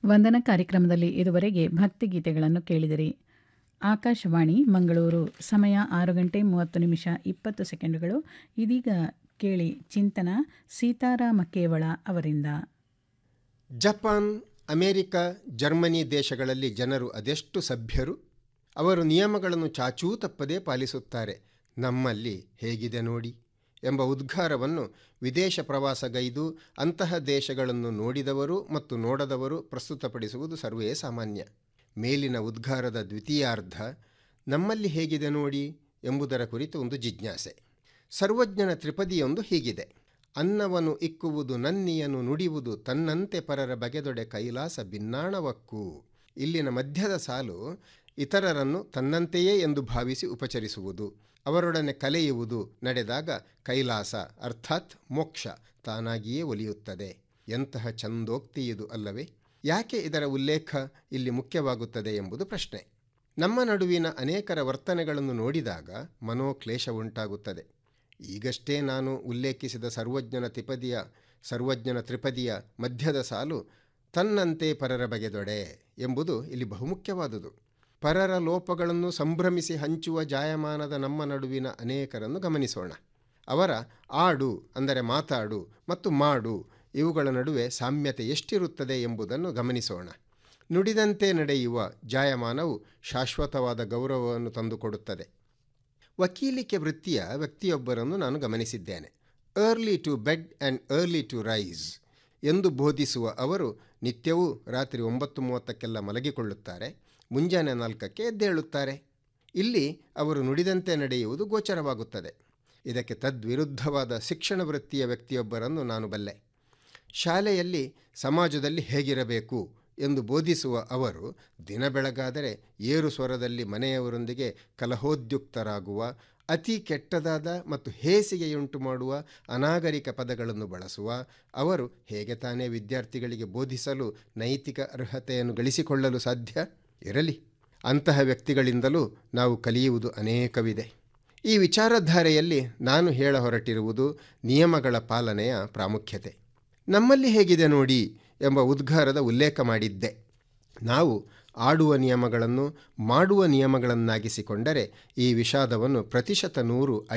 ವಂದನ ಕಾರ್ಯಕ್ರಮದಲ್ಲಿ ಇದುವರೆಗೆ ಭಕ್ತಿಗೀತೆಗಳನ್ನು ಕೇಳಿದಿರಿ ಆಕಾಶವಾಣಿ ಮಂಗಳೂರು ಸಮಯ ಆರು ಗಂಟೆ ಮೂವತ್ತು ನಿಮಿಷ ಇಪ್ಪತ್ತು ಸೆಕೆಂಡುಗಳು ಇದೀಗ ಕೇಳಿ ಚಿಂತನ ಸೀತಾರಾಮ ಕೇವಳ ಅವರಿಂದ ಜಪಾನ್ ಅಮೆರಿಕ ಜರ್ಮನಿ ದೇಶಗಳಲ್ಲಿ ಜನರು ಅದೆಷ್ಟು ಸಭ್ಯರು ಅವರು ನಿಯಮಗಳನ್ನು ಚಾಚೂ ತಪ್ಪದೇ ಪಾಲಿಸುತ್ತಾರೆ ನಮ್ಮಲ್ಲಿ ಹೇಗಿದೆ ನೋಡಿ ಎಂಬ ಉದ್ಗಾರವನ್ನು ವಿದೇಶ ಪ್ರವಾಸಗೈದು ಅಂತಹ ದೇಶಗಳನ್ನು ನೋಡಿದವರು ಮತ್ತು ನೋಡದವರು ಪ್ರಸ್ತುತಪಡಿಸುವುದು ಸರ್ವೇ ಸಾಮಾನ್ಯ ಮೇಲಿನ ಉದ್ಗಾರದ ದ್ವಿತೀಯಾರ್ಧ ನಮ್ಮಲ್ಲಿ ಹೇಗಿದೆ ನೋಡಿ ಎಂಬುದರ ಕುರಿತು ಒಂದು ಜಿಜ್ಞಾಸೆ ಸರ್ವಜ್ಞನ ತ್ರಿಪದಿಯೊಂದು ಹೀಗಿದೆ ಅನ್ನವನು ಇಕ್ಕುವುದು ನನ್ನಿಯನು ನುಡಿಯುವುದು ತನ್ನಂತೆ ಪರರ ಬಗೆದೊಡೆ ಕೈಲಾಸ ಭಿನ್ನಾಣವಕ್ಕೂ ಇಲ್ಲಿನ ಮಧ್ಯದ ಸಾಲು ಇತರರನ್ನು ತನ್ನಂತೆಯೇ ಎಂದು ಭಾವಿಸಿ ಉಪಚರಿಸುವುದು ಅವರೊಡನೆ ಕಲೆಯುವುದು ನಡೆದಾಗ ಕೈಲಾಸ ಅರ್ಥಾತ್ ಮೋಕ್ಷ ತಾನಾಗಿಯೇ ಒಲಿಯುತ್ತದೆ ಎಂತಹ ಚಂದೋಕ್ತಿ ಇದು ಅಲ್ಲವೇ ಯಾಕೆ ಇದರ ಉಲ್ಲೇಖ ಇಲ್ಲಿ ಮುಖ್ಯವಾಗುತ್ತದೆ ಎಂಬುದು ಪ್ರಶ್ನೆ ನಮ್ಮ ನಡುವಿನ ಅನೇಕರ ವರ್ತನೆಗಳನ್ನು ನೋಡಿದಾಗ ಮನೋಕ್ಲೇಶ ಉಂಟಾಗುತ್ತದೆ ಈಗಷ್ಟೇ ನಾನು ಉಲ್ಲೇಖಿಸಿದ ಸರ್ವಜ್ಞನ ತ್ರಿಪದಿಯ ಸರ್ವಜ್ಞನ ತ್ರಿಪದಿಯ ಮಧ್ಯದ ಸಾಲು ತನ್ನಂತೆ ಪರರ ಬಗೆದೊಡೆ ಎಂಬುದು ಇಲ್ಲಿ ಬಹುಮುಖ್ಯವಾದುದು ಪರರ ಲೋಪಗಳನ್ನು ಸಂಭ್ರಮಿಸಿ ಹಂಚುವ ಜಾಯಮಾನದ ನಮ್ಮ ನಡುವಿನ ಅನೇಕರನ್ನು ಗಮನಿಸೋಣ ಅವರ ಆಡು ಅಂದರೆ ಮಾತಾಡು ಮತ್ತು ಮಾಡು ಇವುಗಳ ನಡುವೆ ಸಾಮ್ಯತೆ ಎಷ್ಟಿರುತ್ತದೆ ಎಂಬುದನ್ನು ಗಮನಿಸೋಣ ನುಡಿದಂತೆ ನಡೆಯುವ ಜಾಯಮಾನವು ಶಾಶ್ವತವಾದ ಗೌರವವನ್ನು ತಂದುಕೊಡುತ್ತದೆ ವಕೀಲಿಕೆ ವೃತ್ತಿಯ ವ್ಯಕ್ತಿಯೊಬ್ಬರನ್ನು ನಾನು ಗಮನಿಸಿದ್ದೇನೆ early to bed and early to rise ಎಂದು ಬೋಧಿಸುವ ಅವರು ನಿತ್ಯವೂ ರಾತ್ರಿ ಒಂಬತ್ತು ಮೂವತ್ತಕ್ಕೆಲ್ಲ ಮಲಗಿಕೊಳ್ಳುತ್ತಾರೆ ಮುಂಜಾನೆ ನಾಲ್ಕಕ್ಕೆ ಎದ್ದೇಳುತ್ತಾರೆ ಇಲ್ಲಿ ಅವರು ನುಡಿದಂತೆ ನಡೆಯುವುದು ಗೋಚರವಾಗುತ್ತದೆ ಇದಕ್ಕೆ ತದ್ವಿರುದ್ಧವಾದ ಶಿಕ್ಷಣ ವೃತ್ತಿಯ ವ್ಯಕ್ತಿಯೊಬ್ಬರನ್ನು ನಾನು ಬಲ್ಲೆ ಶಾಲೆಯಲ್ಲಿ ಸಮಾಜದಲ್ಲಿ ಹೇಗಿರಬೇಕು ಎಂದು ಬೋಧಿಸುವ ಅವರು ದಿನ ಬೆಳಗಾದರೆ ಏರು ಸ್ವರದಲ್ಲಿ ಮನೆಯವರೊಂದಿಗೆ ಕಲಹೋದ್ಯುಕ್ತರಾಗುವ ಅತಿ ಕೆಟ್ಟದಾದ ಮತ್ತು ಹೇಸಿಗೆಯುಂಟು ಮಾಡುವ ಅನಾಗರಿಕ ಪದಗಳನ್ನು ಬಳಸುವ ಅವರು ಹೇಗೆ ತಾನೇ ವಿದ್ಯಾರ್ಥಿಗಳಿಗೆ ಬೋಧಿಸಲು ನೈತಿಕ ಅರ್ಹತೆಯನ್ನು ಗಳಿಸಿಕೊಳ್ಳಲು ಸಾಧ್ಯ ಇರಲಿ ಅಂತಹ ವ್ಯಕ್ತಿಗಳಿಂದಲೂ ನಾವು ಕಲಿಯುವುದು ಅನೇಕವಿದೆ ಈ ವಿಚಾರಧಾರೆಯಲ್ಲಿ ನಾನು ಹೇಳ ಹೊರಟಿರುವುದು ನಿಯಮಗಳ ಪಾಲನೆಯ ಪ್ರಾಮುಖ್ಯತೆ ನಮ್ಮಲ್ಲಿ ಹೇಗಿದೆ ನೋಡಿ ಎಂಬ ಉದ್ಗಾರದ ಉಲ್ಲೇಖ ಮಾಡಿದ್ದೆ ನಾವು ಆಡುವ ನಿಯಮಗಳನ್ನು ಮಾಡುವ ನಿಯಮಗಳನ್ನಾಗಿಸಿಕೊಂಡರೆ ಈ ವಿಷಾದವನ್ನು ಪ್ರತಿಶತ ನೂರು